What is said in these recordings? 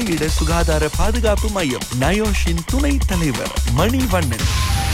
பணியிட சுகாதார பாதுகாப்பு மையம் நயோஷின் துணை தலைவர் மணிவண்ணன்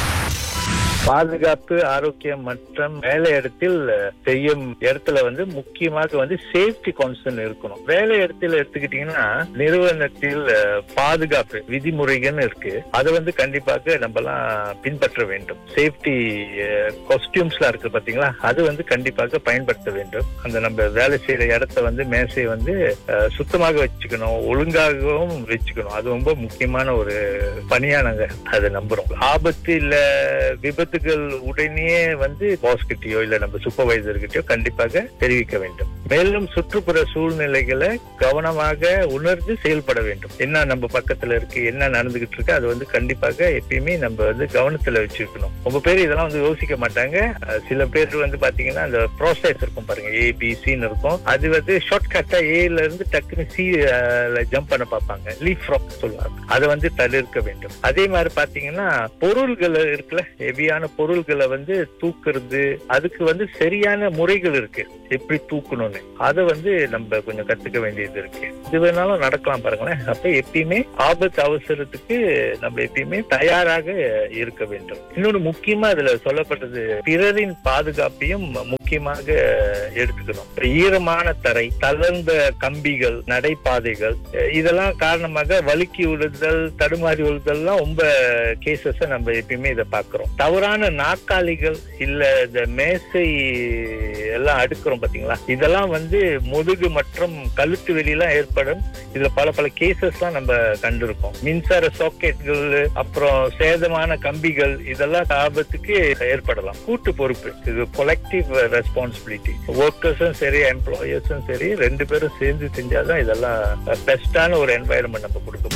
பாதுகாப்பு ஆரோக்கியம் மற்றும் வேலை இடத்தில் செய்யும் இடத்துல வந்து முக்கியமாக வந்து சேஃப்டி கான்சர்ன் இருக்கணும் வேலை இடத்துல எடுத்துக்கிட்டீங்கன்னா நிறுவனத்தில் அஹ், பாதுகாப்பு விதிமுறைகள் இருக்கு அதை வந்து கண்டிப்பாக நம்மலாம் பின்பற்ற வேண்டும் சேஃப்டி காஸ்டியூம்ஸ்லாம் இருக்கு பாத்தீங்களா அது வந்து கண்டிப்பாக பயன்படுத்த வேண்டும் அந்த நம்ம வேலை செய்யற இடத்த வந்து மேசை வந்து அஹ், சுத்தமாக வச்சுக்கணும் ஒழுங்காகவும் வச்சுக்கணும் அது ரொம்ப முக்கியமான ஒரு பணியா நாங்க அதை நம்புறோம் ஆபத்து இல்ல விபத்துகள் உடனே வந்து பாஸ் கிட்டயோ இல்ல நம்ம சூப்பர்வைசர் கிட்டயோ கண்டிப்பாக தெரிவிக்க வேண்டும் மேலும் சுற்றுப்புற சூழ்நிலைகளை கவனமாக உணர்ந்து செயல்பட வேண்டும் என்ன நம்ம பக்கத்துல இருக்கு என்ன நடந்துகிட்டு இருக்கு அது வந்து கண்டிப்பாக எப்பயுமே நம்ம வந்து கவனத்துல வச்சிருக்கணும் ரொம்ப பேர் இதெல்லாம் வந்து யோசிக்க மாட்டாங்க அஹ் சில பேர் வந்து பாத்தீங்கன்னா அந்த ப்ராசஸ் இருக்கும் பாருங்க ஏ பி சின்னு இருக்கும் அது வந்து ஷார்ட் கட்டா ஏல இருந்து டக்குன்னு சி ஜம்ப் பண்ண பார்ப்பாங்க லீஃப் ஃப்ராக் சொல்லுவாங்க அதை வந்து தவிர்க்க வேண்டும் அதே மாதிரி பாத்தீங்கன்னா பொருள்கள் இருக்குல்ல ஹெவியான பொருள்களை வந்து தூக்குறது அதுக்கு வந்து சரியான முறைகள் இருக்கு எப்படி தூக்கணும்னு அதை வந்து நம்ம கொஞ்சம் கத்துக்க வேண்டியது இருக்கு இது வேணாலும் நடக்கலாம் பாருங்களேன் அப்ப எப்பயுமே ஆபத்து அவசரத்துக்கு நம்ம எப்பயுமே தயாராக இருக்க வேண்டும் இன்னொன்னு முக்கியமா இதுல சொல்லப்பட்டது பிறரின் பாதுகாப்பையும் முக்கியமாக எடுத்துக்கணும் ஈரமான தரை தளர்ந்த கம்பிகள் நடைபாதைகள் அஹ் இதெல்லாம் காரணமாக வழுக்கி விழுதல் தடுமாறி விழுதல்லாம் ரொம்ப கேசஸ் நம்ம எப்பயுமே இதை பார்க்கிறோம் தவறான நாற்காலிகள் இல்ல இந்த மேசை எல்லாம் அடுக்கிறோம் பாத்தீங்களா இதெல்லாம் வந்து முதுகு மற்றும் கழுத்து வெளியெல்லாம் ஏற்படும் இதுல பல பல கேசஸ் எல்லாம் நம்ம கண்டிருக்கோம் மின்சார சாக்கெட்கள் அப்புறம் சேதமான கம்பிகள் இதெல்லாம் ஆபத்துக்கு ஏற்படலாம் கூட்டு பொறுப்பு இது கொலெக்டிவ் ரெஸ்பான்சிபிலிட்டி ஒர்க்கர்ஸும் சரி எம்ப்ளாயர்ஸும் சரி ரெண்டு பேரும் சேர்ந்து செஞ்சாதான் இதெல்லாம் பெஸ்டான ஒரு என்வாயன்மெண்ட் நம்ம கொடுக்க முடியும்